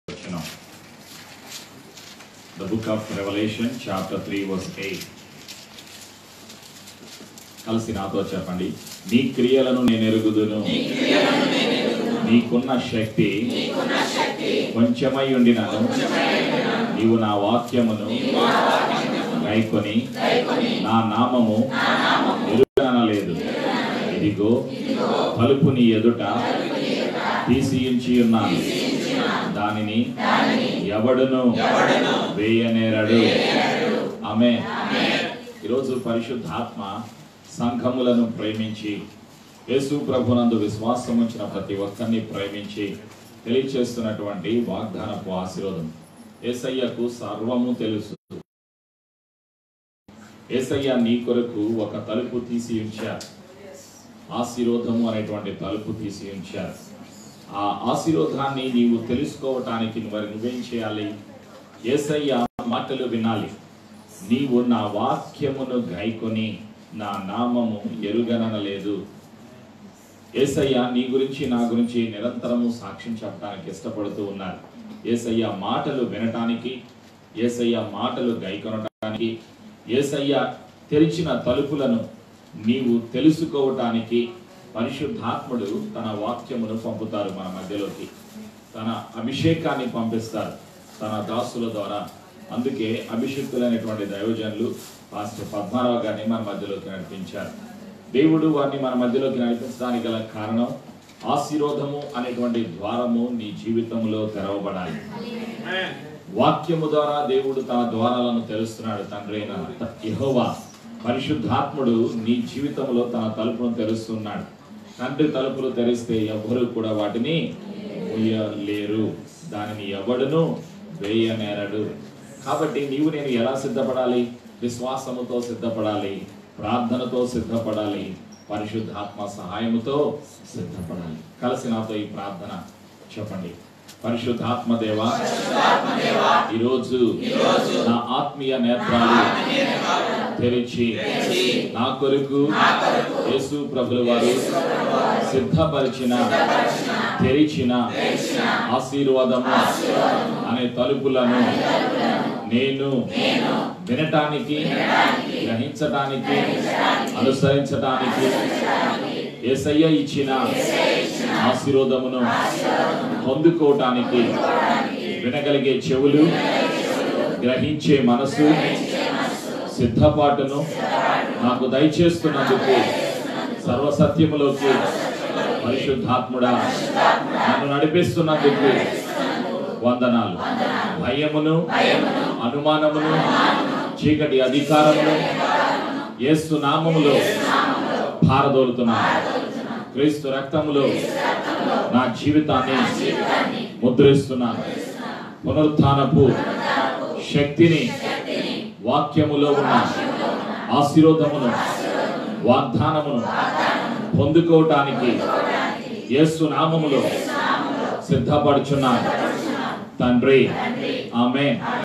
వచనం The book of Revelation, chapter 3, verse 8. కలిసి నాతో చెప్పండి నీ క్రియలను నేను ఎరుగుదును నీకున్న శక్తి కొంచెమై ఉండినను నీవు నా వాక్యమును గైకొని నా నామము ఎరుగనలేదు ఇదిగో తలుపు నీ ఎదుట తీసియించి ఉన్నాను దానిని ఎవడును వేయనేరడు ఆమె ఈరోజు పరిశుద్ధాత్మ సంఘములను ప్రేమించి యేసు ప్రభునందు విశ్వాసం ఉంచిన ప్రతి ఒక్కరిని ప్రేమించి తెలియచేస్తున్నటువంటి వాగ్దానపు ఆశీర్వాదం ఏసయ్యకు సర్వము తెలుసు ఏసయ్య నీ కొరకు ఒక తలుపు తీసి ఉంచారు ఆశీర్వాదము అనేటువంటి తలుపు తీసి ఉంచారు ఆ ఆశీర్వాదాన్ని నీవు తెలుసుకోవటానికి మరి నువ్వేం చేయాలి ఏసయ్య మాటలు వినాలి నీవు నా వాక్యమును గైకొని నా నామము ఎరుగనలేదు ఏసయ్య నీ గురించి నా గురించి నిరంతరము సాక్ష్యం చెప్పడానికి ఇష్టపడుతూ ఉన్నారు ఏసయ్య మాటలు వినటానికి ఏసయ్య మాటలు గైకొనటానికి ఏసయ్య తెరిచిన తలుపులను నీవు తెలుసుకోవటానికి పరిశుద్ధాత్ముడు తన వాక్యమును పంపుతారు మన మధ్యలోకి తన అభిషేకాన్ని పంపిస్తారు తన దాసుల ద్వారా అందుకే అభిషిక్తులైనటువంటి దైవజనులు పాస్టర్ పద్మారావు గారిని మన మధ్యలోకి నడిపించారు దేవుడు వారిని మన మధ్యలోకి నడిపించడానికి గల కారణం ఆశీర్వాదము అనేటువంటి ద్వారము నీ జీవితంలో తెరవబడాలి వాక్యము ద్వారా దేవుడు తన ద్వారాలను తెలుస్తున్నాడు తండ్రి అయిన యెహోవా పరిశుద్ధాత్ముడు నీ జీవితంలో తన తలుపును తెరుస్తున్నాడు తండ్రి తలుపులు తెరిస్తే ఎవరు కూడా వాటిని మూయలేరు దానిని ఎవడును వేయనేరడు కాబట్టి నీవు నేను ఎలా సిద్ధపడాలి విశ్వాసముతో సిద్ధపడాలి ప్రార్థనతో సిద్ధపడాలి పరిశుద్ధాత్మ సహాయముతో సిద్ధపడాలి కలిసి నాతో ఈ ప్రార్థన చెప్పండి పరిశుద్ధాత్మ దేవా ఈరోజు నా ఆత్మీయ నేత్రాలు తెరిచి నా కొరకు యేసు ప్రభుల వారు సిద్ధపరిచిన తెరిచిన ఆశీర్వాదము అనే తలుపులను నేను వినటానికి గ్రహించటానికి అనుసరించటానికి ఏసయ్య ఇచ్చిన ఆశీర్వాదమును పొందుకోవటానికి వినగలిగే చెవులు గ్రహించే మనసు సిద్ధపాటును నాకు దయచేస్తున్నందుకు సర్వసత్యములోకి పరిశుద్ధాత్ముడా నన్ను నడిపిస్తున్నందుకు వందనాలు భయమును అనుమానమును చీకటి అధికారమును యేసు నామములో పారదోలుతున్నాను క్రీస్తు రక్తములో నా జీవితాన్ని ముద్రిస్తున్నాను పునరుత్థానపు శక్తిని వాక్యములో ఉన్న ఆశీర్వాదమును వాగ్దానమును పొందుకోవటానికి యేసు నామములో సిద్ధపడుచున్నాను తండ్రి ఆమె